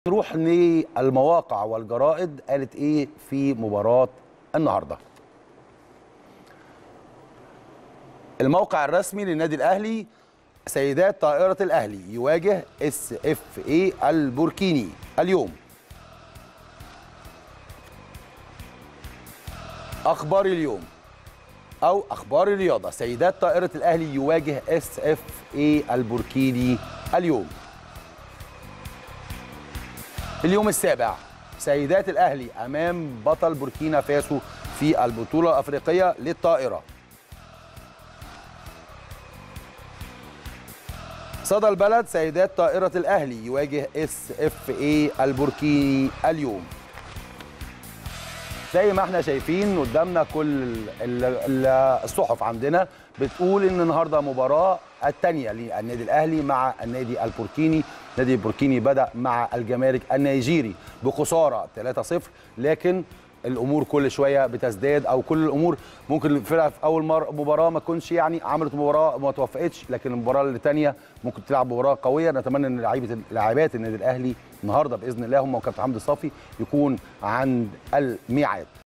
نروح للمواقع والجرائد قالت ايه في مباراة النهارده. الموقع الرسمي للنادي الاهلي سيدات طائرة الاهلي يواجه اس اف اي البوركيني اليوم. اخبار اليوم او اخبار الرياضة سيدات طائرة الاهلي يواجه اس اف اي البوركيني اليوم. اليوم السابع سيدات الاهلي امام بطل بوركينا فاسو في البطوله الافريقيه للطائره صدى البلد سيدات طائره الاهلي يواجه اس اف اي البوركيني اليوم زي ما احنا شايفين قدامنا كل ال- ال- الصحف عندنا بتقول ان النهارده مباراه الثانيه للنادي الاهلي مع النادي البوركيني النادي البوركيني بدا مع الجمارك النيجيري بخساره 3-0 لكن الامور كل شويه بتزداد او كل الامور ممكن الفرقه في اول مره مباراه ما تكونش يعني عملت مباراه ما توفقتش لكن المباراه الثانيه ممكن تلعب مباراه قويه نتمنى ان لعيبه لاعبات النادي الاهلي النهارده باذن الله هم وكابتن حمدي الصافي يكون عند الميعاد